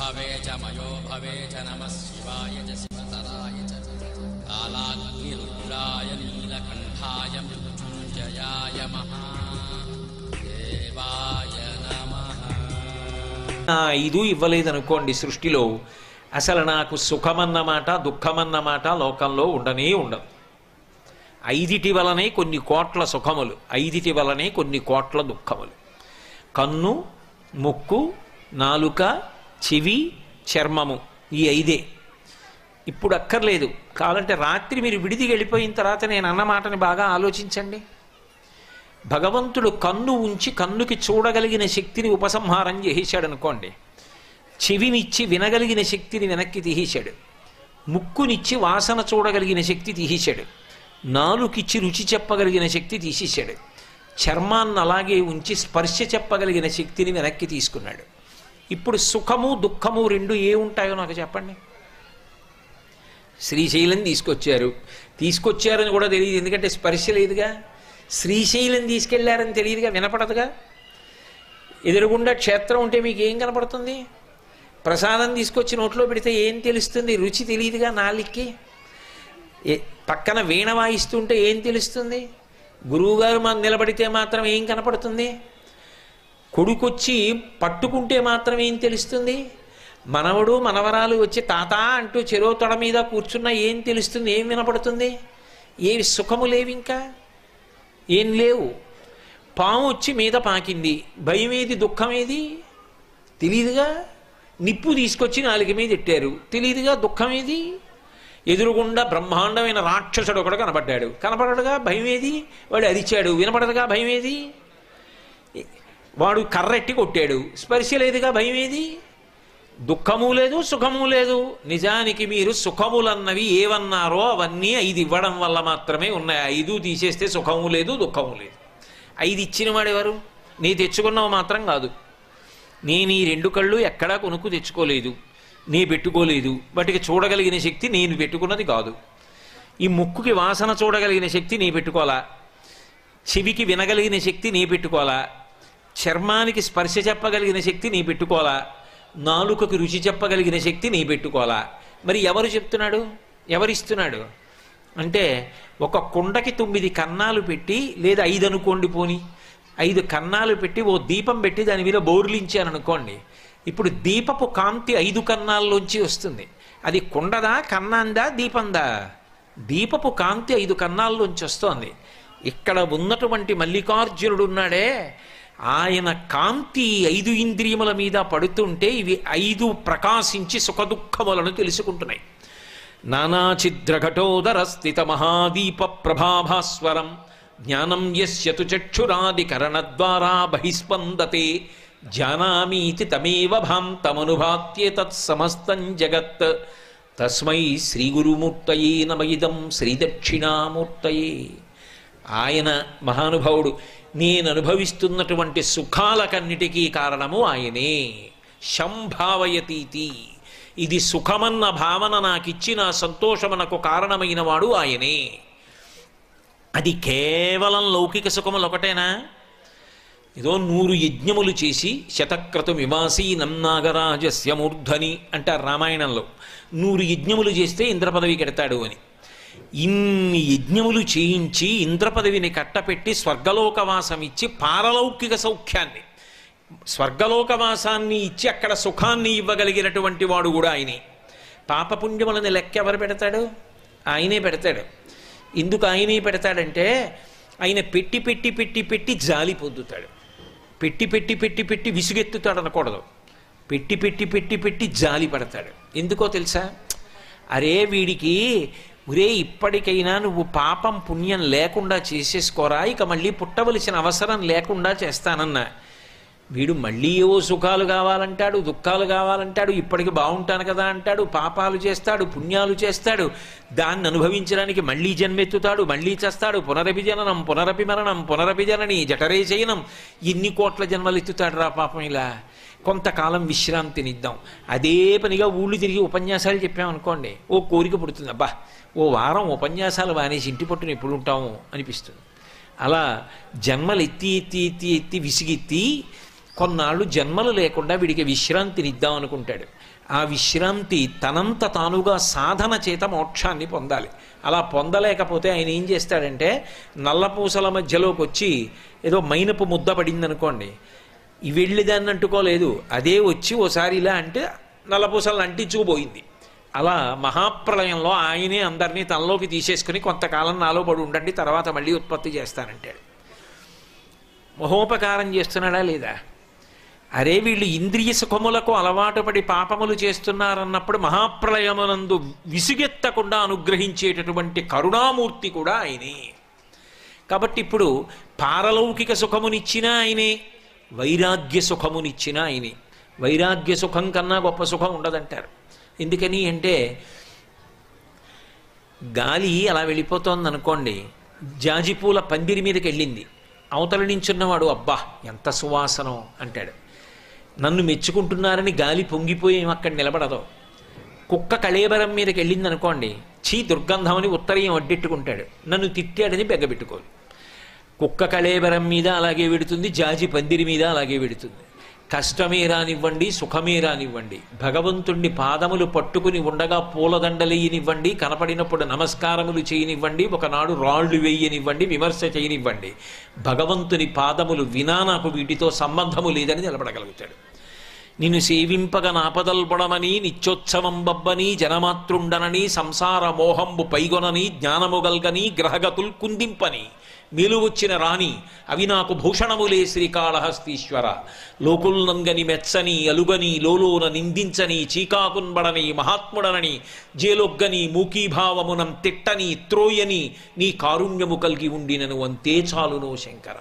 भवे च मयो भवे च नमः शिवाय च शिवतराय च कालाग्निरुद्राय नीलकण्ठाय मृत्युञ्जयाय महादेवाय नमः ఆ ఐదు ఇవ్వలేదనుకోండి సృష్టిలో అసలు నాకు సుఖమన్నమాట దుఃఖమన్నమాట లోకంలో ఉండనే ఉండదు ఐదిటి వలనే కొన్ని కోట్ల సుఖములు ఐదిటి వలనే కొన్ని కోట్ల దుఃఖములు కన్ను ముక్కు నాలుక చెవి చర్మము ఈ ఐదే ఇప్పుడు అక్కర్లేదు కావాలంటే రాత్రి మీరు విడిదికి వెళ్ళిపోయిన తర్వాత నేను అన్న మాటని బాగా ఆలోచించండి భగవంతుడు కన్ను ఉంచి కన్నుకి చూడగలిగిన శక్తిని ఉపసంహారం చేసేశాడు అనుకోండి చెవినిచ్చి వినగలిగిన శక్తిని వెనక్కి తీసేశాడు ముక్కునిచ్చి వాసన చూడగలిగిన శక్తి తీసేశాడు నాలుకిచ్చి రుచి చెప్పగలిగిన శక్తి తీసేశాడు చర్మాన్ని అలాగే ఉంచి స్పర్శ చెప్పగలిగిన శక్తిని వెనక్కి తీసుకున్నాడు ఇప్పుడు సుఖము దుఃఖము రెండు ఏ ఉంటాయో నాకు చెప్పండి శ్రీశైలం తీసుకొచ్చారు తీసుకొచ్చారని కూడా తెలియదు ఎందుకంటే స్పర్శ లేదుగా శ్రీశైలం తీసుకెళ్లారని తెలియదుగా వినపడదుగా ఎదురుగుండా క్షేత్రం ఉంటే మీకు ఏం కనపడుతుంది ప్రసాదం తీసుకొచ్చి నోట్లో పెడితే ఏం తెలుస్తుంది రుచి తెలియదుగా నాలిక్కి ఏ- పక్కన వీణ వాయిస్తుంటే ఏం తెలుస్తుంది గురువుగారు మన నిలబడితే మాత్రం ఏం కనపడుతుంది కొడుకొచ్చి పట్టుకుంటే మాత్రం ఏం తెలుస్తుంది మనవడు మనవరాలు వచ్చి తాత అంటూ చెరో తొడ మీద కూర్చున్నా ఏం తెలుస్తుంది ఏం వినపడుతుంది ఏవి సుఖము లేవు ఇంకా ఏం లేవు పాము వచ్చి మీద పాకింది భయం ఏది దుఃఖం ఏది తెలియదుగా నిప్పు తీసుకొచ్చి నాలుగు మీద ఎట్టారు తెలియదుగా దుఃఖం ఏది ఎదురుగుండా బ్రహ్మాండమైన రాక్షసుడు ఒకడు కనపడ్డాడు కనపడడుగా భయం ఏది వాడు అరిచాడు వినపడదుగా భయం ఏది వాడు కర్రెట్టి కొట్టాడు స్పర్శ లేదుగా భయం ఏది దుఃఖము లేదు సుఖము లేదు నిజానికి మీరు సుఖములన్నవి ఏవన్నారో అవన్నీ ఐదు ఇవ్వడం వల్ల మాత్రమే ఉన్నాయి ఐదు తీసేస్తే సుఖము లేదు దుఃఖము లేదు ఐదు ఇచ్చిన వాడెవరు నీ తెచ్చుకున్నావు మాత్రం కాదు నేను ఈ రెండు కళ్ళు ఎక్కడా కొనుక్కు తెచ్చుకోలేదు నీ పెట్టుకోలేదు వాటికి చూడగలిగిన శక్తి నేను పెట్టుకున్నది కాదు ఈ ముక్కుకి వాసన చూడగలిగిన శక్తి నీ పెట్టుకోవాలా చెవికి వినగలిగిన శక్తి నీ పెట్టుకోవాలా చర్మానికి స్పర్శ చెప్పగలిగిన శక్తి నీ పెట్టుకోవాలా నాలుకకి రుచి చెప్పగలిగిన శక్తి నీ పెట్టుకోవాలా మరి ఎవరు చెప్తున్నాడు ఎవరిస్తున్నాడు అంటే ఒక కుండకి తొమ్మిది కన్నాలు పెట్టి లేదా ఐదు అనుకోండి పోని ఐదు కన్నాలు పెట్టి ఓ దీపం పెట్టి దాని మీద బోర్లించాను అనుకోండి ఇప్పుడు దీపపు కాంతి ఐదు కన్నాల్లోంచి వస్తుంది అది కుండదా కన్నాందా దీపందా దీపపు కాంతి ఐదు కన్నాల్లోంచి వస్తోంది ఇక్కడ ఉన్నటువంటి మల్లికార్జునుడు ఉన్నాడే ఆయన కాంతి ఐదు ఇంద్రియముల మీద పడుతుంటే ఇవి ఐదు ప్రకాశించి సుఖదుఖములను తెలుసుకుంటున్నాయి నానాఛిద్రఘటోదర స్థిత మహాదీప ప్రభాభాస్వరం జ్ఞానం యస్యతు చక్షురాదికరణద్వారా బహిస్పందతే జానామీతి తమేవ భాంతమనుభాత్యే తత్సమస్తం జగత్ తస్మై శ్రీగురుమూర్తయే నమయిదం శ్రీదక్షిణామూర్తయే ఆయన మహానుభావుడు నేను అనుభవిస్తున్నటువంటి సుఖాలకన్నిటికీ కారణము ఆయనే శంభావయతీతి ఇది సుఖమన్న భావన నాకిచ్చి నా సంతోషమునకు కారణమైన వాడు ఆయనే అది కేవలం లౌకిక సుఖములు ఒకటేనా ఏదో నూరు యజ్ఞములు చేసి శతక్రతు విమాసీనం నాగరాజస్య మూర్ధని అంటారు రామాయణంలో నూరు యజ్ఞములు చేస్తే ఇంద్ర పదవి కెడతాడు అని ఇన్ని యజ్ఞములు చేయించి ఇంద్ర పదవిని కట్టపెట్టి స్వర్గలోకవాసం ఇచ్చి పారలౌకిక సౌఖ్యాన్ని స్వర్గలోకవాసాన్ని ఇచ్చి అక్కడ సుఖాన్ని ఇవ్వగలిగినటువంటి వాడు కూడా ఆయనే పాపపుణ్యములని లెక్క ఎవరు పెడతాడు ఆయనే పెడతాడు ఎందుకు ఆయనే పెడతాడంటే ఆయన పెట్టి పెట్టి పెట్టి పెట్టి జాలి పొందుతాడు పెట్టి పెట్టి పెట్టి పెట్టి విసుగెత్తుతాడు అనకూడదు పెట్టి పెట్టి పెట్టి పెట్టి జాలి పడతాడు ఎందుకో తెలుసా అరే వీడికి ఒరే ఇప్పటికైనా నువ్వు పాపం పుణ్యం లేకుండా చేసేసుకోరా ఇక మళ్ళీ పుట్టవలసిన అవసరం లేకుండా చేస్తానన్నా వీడు మళ్ళీ ఏవో సుఖాలు కావాలంటాడు దుఃఖాలు కావాలంటాడు ఇప్పటికి బాగుంటాను కదా అంటాడు పాపాలు చేస్తాడు పుణ్యాలు చేస్తాడు దాన్ని అనుభవించడానికి మళ్ళీ జన్మెత్తుతాడు మళ్ళీ చేస్తాడు పునరపి జననం పునరపి మరణం పునరపి జనని జఠరే చయనం ఎన్ని కోట్ల జన్మలు ఎత్తుతాడు రా పాపం ఇలా కొంతకాలం విశ్రాంతినిద్దాం అదే పనిగా ఊళ్ళు తిరిగి ఉపన్యాసాలు చెప్పామనుకోండి ఓ కోరిక పుడుతుంది అబ్బా ఓ వారం ఉపన్యాసాలు మానేసి ఇంటి పట్టున ఎప్పుడు ఉంటాము అనిపిస్తుంది అలా జన్మలు ఎత్తి ఎత్తి ఎత్తి ఎత్తి విసిగెత్తి కొన్నాళ్ళు జన్మలు లేకుండా వీడికి విశ్రాంతిని ఇద్దాం అనుకుంటాడు ఆ విశ్రాంతి తనంత తానుగా సాధన చేత మోక్షాన్ని పొందాలి అలా పొందలేకపోతే ఆయన ఏం చేస్తాడంటే నల్లపూసల మధ్యలోకి వచ్చి ఏదో మైనపు ముద్ద పడింది అనుకోండి ఈ వెళ్ళి దాన్ని అంటుకోలేదు అదే వచ్చి ఓసారి ఇలా అంటే నల్లపూసలను అంటించుకుపోయింది అలా మహాప్రలయంలో ఆయనే అందరినీ తనలోకి తీసేసుకుని కొంతకాలం నాలో పడి ఉండండి తర్వాత మళ్ళీ ఉత్పత్తి చేస్తానంటాడు మహోపకారం చేస్తున్నాడా లేదా అరే వీళ్ళు ఇంద్రియ సుఖములకు అలవాటు పడి పాపములు చేస్తున్నారన్నప్పుడు మహాప్రలయమునందు విసుగెత్తకుండా అనుగ్రహించేటటువంటి కరుణామూర్తి కూడా ఆయనే కాబట్టి ఇప్పుడు పారలౌకిక సుఖమునిచ్చినా ఆయనే వైరాగ్య సుఖమునిచ్చినా ఆయనే వైరాగ్య సుఖం కన్నా గొప్ప సుఖం ఉండదంటారు ఎందుకని అంటే గాలి అలా వెళ్ళిపోతోంది అనుకోండి జాజిపూల పందిరి మీదకి వెళ్ళింది అవతల నించున్నవాడు అబ్బా ఎంత సువాసనం అంటాడు నన్ను మెచ్చుకుంటున్నారని గాలి పొంగిపోయి ఏం అక్కడ నిలబడదు కుక్క కళేబరం మీదకి వెళ్ళింది అనుకోండి చీ దుర్గంధమని ఉత్తరీయం అడ్డెట్టుకుంటాడు నన్ను తిట్టాడని బెగ్గబెట్టుకోదు కుక్క కళేబరం మీద అలాగే వెడుతుంది జాజి పందిరి మీద అలాగే వెడుతుంది కష్టమే రానివ్వండి సుఖమే రానివ్వండి భగవంతుణ్ణి పాదములు పట్టుకుని ఉండగా పూలదండలేయనివ్వండి కనపడినప్పుడు నమస్కారములు చేయనివ్వండి ఒకనాడు రాళ్ళు వేయనివ్వండి విమర్శ చేయనివ్వండి భగవంతుని పాదములు వినా నాకు వీటితో సంబంధము లేదని నిలబడగలుగుతాడు నిన్ను సేవింపగ నాపదల్పడమని నిత్యోత్సవం బబ్బని జనమాతృండనని సంసార మోహంబు పైగొనని జ్ఞానముగల్గని గ్రహగతుల్ కుందింపని మేలు వచ్చిన రాణి అవి నాకు భూషణములే శ్రీకాళహస్తీశ్వర లోకుల్నంగని మెచ్చని అలుగని లోలోన నిందించని చీకాకున్బడని మహాత్ముడనని జేలొగ్గని మూకీభావమునం తిట్టని త్రోయని నీ కారుణ్యము కలిగి ఉండినను అంతే చాలునో శంకర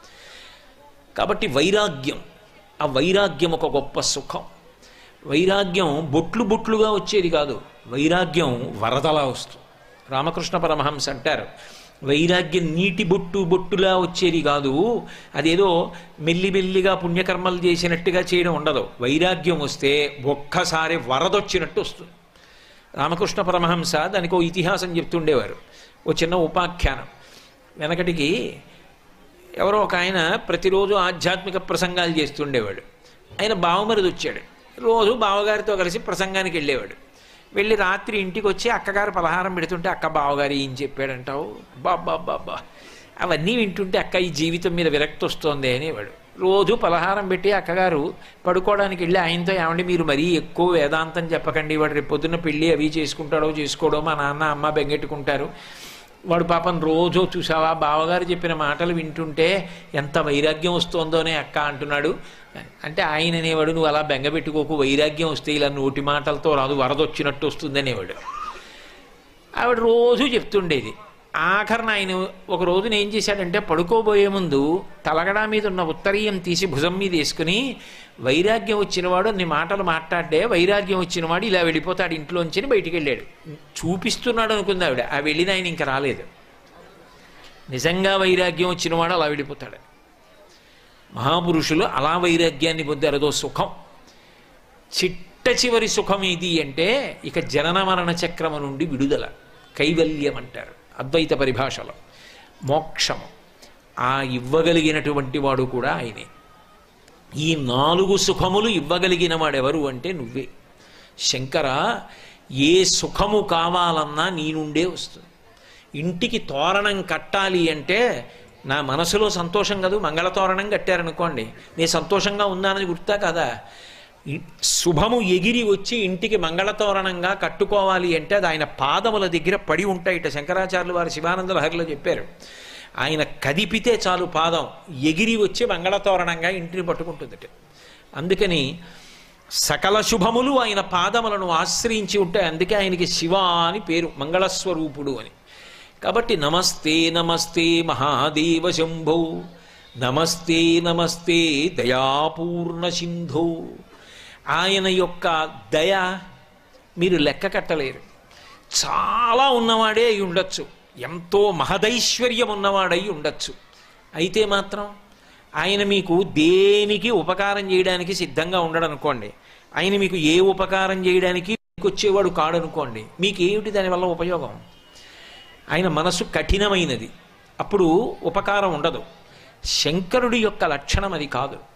కాబట్టి వైరాగ్యం ఆ వైరాగ్యం ఒక గొప్ప సుఖం వైరాగ్యం బొట్లు బొట్లుగా వచ్చేది కాదు వైరాగ్యం వరదలా వస్తుంది రామకృష్ణ పరమహంస అంటారు వైరాగ్యం నీటి బొట్టు బొట్టులా వచ్చేది కాదు అదేదో మెల్లిమెల్లిగా పుణ్యకర్మలు చేసినట్టుగా చేయడం ఉండదు వైరాగ్యం వస్తే ఒక్కసారి వరదొచ్చినట్టు వస్తుంది రామకృష్ణ పరమహంస దానికి ఓ ఇతిహాసం చెప్తుండేవారు ఓ చిన్న ఉపాఖ్యానం వెనకటికి ఎవరో ఒక ఆయన ప్రతిరోజు ఆధ్యాత్మిక ప్రసంగాలు చేస్తుండేవాడు ఆయన బావమరిది వచ్చాడు రోజు బావగారితో కలిసి ప్రసంగానికి వెళ్ళేవాడు వెళ్ళి రాత్రి ఇంటికి వచ్చి అక్కగారు పలహారం పెడుతుంటే అక్క బావగారు ఏం చెప్పాడంటావు బాబ్బా బాబ్బా అవన్నీ వింటుంటే అక్క ఈ జీవితం మీద విరక్తి వస్తోంది అనేవాడు రోజు పలహారం పెట్టి అక్కగారు పడుకోవడానికి వెళ్ళి ఆయనతో ఏమండి మీరు మరీ ఎక్కువ వేదాంతం చెప్పకండి వాడు రేపు పొద్దున్న పెళ్ళి అవి చేసుకుంటాడో చేసుకోడో మా నాన్న అమ్మ బెంగెట్టుకుంటారు వాడు పాపం రోజు చూసావా బావగారు చెప్పిన మాటలు వింటుంటే ఎంత వైరాగ్యం వస్తోందోనే అక్క అంటున్నాడు అంటే ఆయన అనేవాడు నువ్వు అలా బెంగపెట్టుకోకు వైరాగ్యం వస్తే ఇలా నోటి మాటలతో రాదు వరదొచ్చినట్టు వస్తుంది అనేవాడు ఆవిడ రోజు చెప్తుండేది ఆఖరణ ఆయన ఒక రోజున ఏం చేశాడంటే పడుకోబోయే ముందు తలగడా మీద ఉన్న ఉత్తరీయం తీసి భుజం మీద వేసుకుని వైరాగ్యం వచ్చినవాడు అన్ని మాటలు మాట్లాడే వైరాగ్యం వచ్చినవాడు ఇలా వెళ్ళిపోతాడు ఇంట్లోంచి బయటికి వెళ్ళాడు చూపిస్తున్నాడు అనుకుంది ఆవిడ ఆ వెళ్ళిన ఆయన ఇంకా రాలేదు నిజంగా వైరాగ్యం వచ్చినవాడు అలా వెళ్ళిపోతాడు మహాపురుషులు అలా వైరాగ్యాన్ని పొందారు అదో సుఖం చిట్ట చివరి సుఖం ఏది అంటే ఇక జనన మరణ చక్రము నుండి విడుదల కైవల్యం అంటారు అద్వైత పరిభాషలో మోక్షము ఆ ఇవ్వగలిగినటువంటి వాడు కూడా ఆయనే ఈ నాలుగు సుఖములు ఇవ్వగలిగిన వాడెవరు అంటే నువ్వే శంకర ఏ సుఖము కావాలన్నా నీ నుండే వస్తుంది ఇంటికి తోరణం కట్టాలి అంటే నా మనసులో సంతోషం కదూ మంగళతోరణం కట్టారనుకోండి నేను సంతోషంగా ఉన్నానని గుర్తా కదా ఇ- శుభము ఎగిరి వచ్చి ఇంటికి మంగళతోరణంగా కట్టుకోవాలి అంటే అది ఆయన పాదముల దగ్గర పడి ఉంటాయిట శంకరాచార్యులు వారు శివానంద లహరిలో చెప్పారు ఆయన కదిపితే చాలు పాదం ఎగిరి వచ్చి మంగళతోరణంగా ఇంటిని పట్టుకుంటుందట అందుకని సకల శుభములు ఆయన పాదములను ఆశ్రయించి ఉంటాయి అందుకే ఆయనకి శివ అని పేరు మంగళస్వరూపుడు అని కాబట్టి నమస్తే నమస్తే మహాదేవ శంభో నమస్తే నమస్తే దయాపూర్ణ సింధో ఆయన యొక్క దయ మీరు లెక్క కట్టలేరు చాలా ఉన్నవాడే అయి ఉండొచ్చు ఎంతో మహదైశ్వర్యం ఉన్నవాడై ఉండొచ్చు అయితే మాత్రం ఆయన మీకు దేనికి ఉపకారం చేయడానికి సిద్ధంగా ఉండడు అనుకోండి ఆయన మీకు ఏ ఉపకారం చేయడానికి వచ్చేవాడు కాడనుకోండి మీకు ఏమిటి దానివల్ల ఉపయోగం ఆయన మనసు కఠినమైనది అప్పుడు ఉపకారం ఉండదు శంకరుడి యొక్క లక్షణం అది కాదు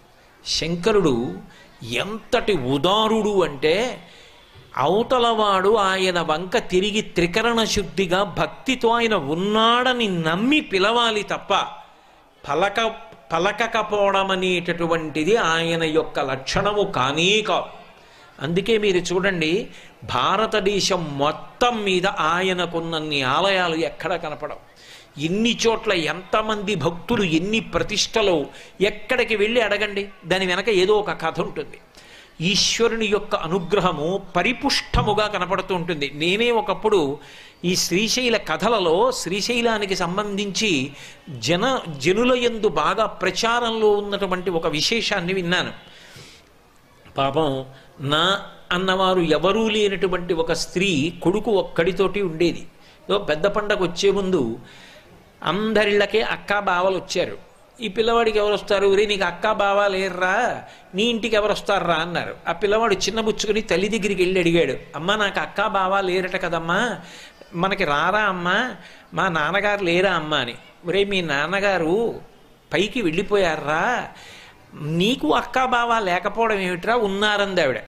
శంకరుడు ఎంతటి ఉదారుడు అంటే అవతలవాడు ఆయన వంక తిరిగి త్రికరణ శుద్ధిగా భక్తితో ఆయన ఉన్నాడని నమ్మి పిలవాలి తప్ప పలక పలకకపోవడం అనేటటువంటిది ఆయన యొక్క లక్షణము కానీ కాదు అందుకే మీరు చూడండి భారతదేశం మొత్తం మీద ఆయనకున్నన్ని ఆలయాలు ఎక్కడ కనపడవు ఎన్ని చోట్ల ఎంతమంది భక్తులు ఎన్ని ప్రతిష్టలు ఎక్కడికి వెళ్ళి అడగండి దాని వెనక ఏదో ఒక కథ ఉంటుంది ఈశ్వరుని యొక్క అనుగ్రహము పరిపుష్టముగా కనపడుతూ ఉంటుంది నేనే ఒకప్పుడు ఈ శ్రీశైల కథలలో శ్రీశైలానికి సంబంధించి జన జనుల యందు బాగా ప్రచారంలో ఉన్నటువంటి ఒక విశేషాన్ని విన్నాను పాపం నా అన్నవారు ఎవరూ లేనటువంటి ఒక స్త్రీ కొడుకు ఒక్కడితోటి ఉండేది ఏదో పెద్ద పండగ వచ్చే ముందు అందరిళ్ళకే అక్క బావలు వచ్చారు ఈ పిల్లవాడికి ఎవరు వస్తారు రే నీకు అక్క బావ లేర్రా నీ ఇంటికి ఎవరు వస్తారా అన్నారు ఆ పిల్లవాడు చిన్న బుచ్చుకుని తల్లి దగ్గరికి వెళ్ళి అడిగాడు అమ్మ నాకు అక్క బావ లేరట కదమ్మా మనకి రారా అమ్మా మా నాన్నగారు లేరా అమ్మా అని ఒరే మీ నాన్నగారు పైకి వెళ్ళిపోయారా నీకు అక్క బావ లేకపోవడం ఏమిట్రా ఉన్నారంది ఆవిడ